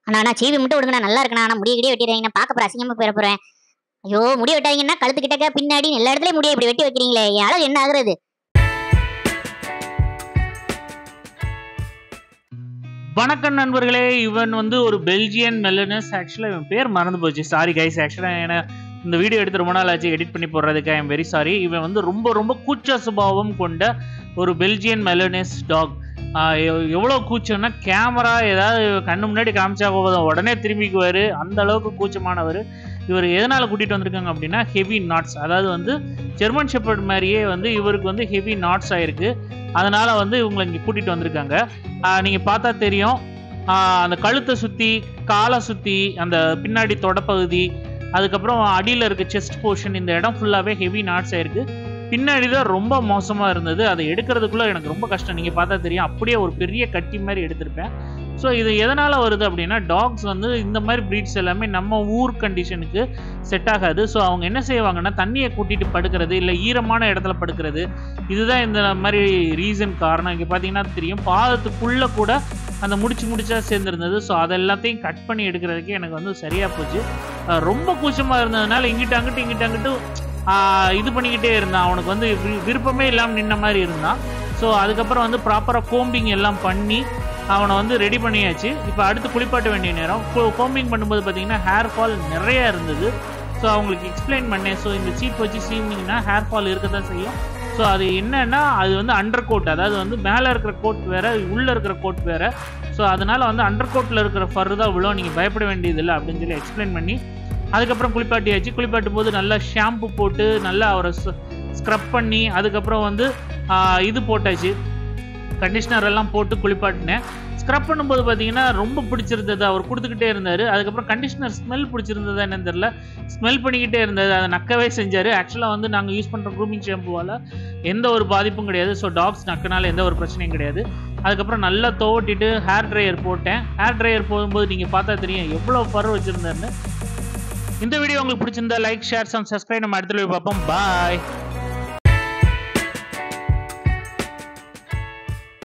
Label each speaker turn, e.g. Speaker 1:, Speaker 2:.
Speaker 1: அண்ணா அண்ணா சீவி மட்டும் விடுங்கண்ணா நல்லா இருக்குண்ணா ஆனால் முடிய கிடியே வெட்டிடுறீங்க நான் பார்க்க போற அசிங்கமா போயிட போறேன் ஐயோ முடி வெட்டாதீங்கன்னா கழுத்து கிட்டக்க பின்னாடி எல்லா இடத்துலயும் முடிய இப்படி வெட்டி வைக்கிறீங்களே என் அழகு என்ன ஆகுறது
Speaker 2: வணக்கம் நண்பர்களே இவன் வந்து ஒரு பெல்ஜியன் மெலனஸ் ஆக்சுவலாக இவன் பேர் மறந்து போச்சு சாரி கைஸ் ஆக்சுவலாக ஏன்னா இந்த வீடியோ எடுத்து ரொம்ப நாள் ஆச்சு எடிட் பண்ணி போடுறதுக்கு ஐ எம் வெரி சாரி இவன் வந்து ரொம்ப ரொம்ப கூச்ச சுபாவம் கொண்ட ஒரு பெல்ஜியன் மெலனஸ் டாக் எவ்வளோ கூச்சம்னா கேமரா ஏதாவது கண்ணு முன்னாடி காமிச்சா போதும் உடனே திரும்பிக்குவார் அந்த அளவுக்கு கூச்சமானவர் இவர் எதனால் கூட்டிகிட்டு வந்திருக்காங்க அப்படின்னா ஹெவி நாட்ஸ் அதாவது வந்து ஜெர்மன் ஷெப்பர்ட் மாதிரியே வந்து இவருக்கு வந்து ஹெவி நாட்ஸ் ஆயிருக்கு அதனால் வந்து இவங்களை இங்கே கூட்டிகிட்டு வந்திருக்காங்க நீங்கள் பார்த்தா தெரியும் ஆஹ் அந்த கழுத்தை சுற்றி காலை சுற்றி அந்த பின்னாடி தொடப்பகுதி அதுக்கப்புறம் அடியில் இருக்க செஸ்ட் போர்ஷன் இந்த இடம் ஃபுல்லாகவே ஹெவி நாட்ஸ் ஆயிருக்கு பின்னாடி தான் ரொம்ப மோசமாக இருந்தது அதை எடுக்கிறதுக்குள்ளே எனக்கு ரொம்ப கஷ்டம் நீங்கள் பார்த்தா தெரியும் அப்படியே ஒரு பெரிய கட்டி மாதிரி எடுத்திருப்பேன் ஸோ இது எதனால் வருது அப்படின்னா டாக்ஸ் வந்து இந்த மாதிரி ப்ரீட்ஸ் எல்லாமே நம்ம ஊர் கண்டிஷனுக்கு செட் ஆகாது ஸோ அவங்க என்ன செய்வாங்கன்னா தண்ணியை கூட்டிகிட்டு படுக்கிறது இல்லை ஈரமான இடத்துல படுக்கிறது இதுதான் இந்த மாதிரி ரீசன் காரணம் இங்கே பார்த்தீங்கன்னா தெரியும் பாதத்துக்குள்ளே கூட அந்த முடிச்சு முடிச்சா சேர்ந்துருந்தது ஸோ அது எல்லாத்தையும் கட் பண்ணி எடுக்கிறதுக்கே எனக்கு வந்து சரியாக போச்சு அஹ் ரொம்ப கூச்சமாக இருந்ததுனால இங்கிட்ட அங்கிட்டு இங்கிட்ட அங்கிட்டு ஆஹ் இது பண்ணிக்கிட்டே இருந்தான் அவனுக்கு வந்து வி- விருப்பமே இல்லாமல் நின்ன மாதிரி இருந்தான் ஸோ அதுக்கப்புறம் வந்து ப்ராப்பராக கோம்பிங் எல்லாம் பண்ணி அவனை வந்து ரெடி பண்ணியாச்சு இப்போ அடுத்து குளிப்பாட்ட வேண்டிய நேரம் கோம்பிங் பண்ணும்போது பார்த்தீங்கன்னா ஹேர் ஃபால் நிறைய இருந்தது ஸோ அவங்களுக்கு எக்ஸ்பிளைன் பண்ணேன் ஸோ இந்த சீப் வச்சு சீவிங்கன்னா ஹேர் ஃபால் இருக்க தான் செய்யும் ஸோ அது என்னன்னா அது வந்து அண்டர் கோட் அதாவது வந்து மேலே இருக்கிற கோட் வேற உள்ளே இருக்கிற கோட் வேற ஸோ அதனால வந்து அண்டர் கோட்டில் இருக்கிற ஃபர் தான் விழும் நீங்கள் பயப்பட வேண்டியதில்லை அப்படின்னு சொல்லி எக்ஸ்பிளைன் பண்ணி அதுக்கப்புறம் குளிப்பாட்டியாச்சு குளிப்பாட்டும் போது நல்லா ஷாம்பு போட்டு நல்லா அவரை ஸ்க்ரப் பண்ணி அதுக்கப்புறம் வந்து ஆஹ், இது போட்டாச்சு கண்டிஷ்னர் எல்லாம் போட்டு குளிப்பாட்டினேன் ஸ்க்ரப் பண்ணும்போது பார்த்தீங்கன்னா ரொம்ப பிடிச்சிருந்தது அவர் கொடுத்துக்கிட்டே இருந்தார் அதுக்கப்புறம் கண்டிஷ்னர் ஸ்மெல் பிடிச்சிருந்ததா என்னன்னு தெரியல ஸ்மெல் பண்ணிக்கிட்டே இருந்தது அதை நக்கவே செஞ்சார் ஆக்சுவலாக வந்து நாங்கள் யூஸ் பண்ணுற க்ரூமிங் ஷாம்புவால் எந்த ஒரு பாதிப்பும் கிடையாது ஸோ டாக்ஸ் நக்கனால எந்த ஒரு பிரச்சனையும் கிடையாது அதுக்கப்புறம் நல்லா துவட்டிட்டு ஹேர் ட்ரையர் போட்டேன் ஹேர் ட்ரையர் போகும்போது நீங்கள் பார்த்தா தெரியும் எவ்வளோ ஃபர் வச்சுருந்தாருன்னு இந்த வீடியோ உங்களுக்கு பிடிச்சிருந்தா லைக் ஷேர் அண்ட் சப்ஸ்கிரைப் நம்ம அடுத்த வீடியோ பார்ப்போம் பாய்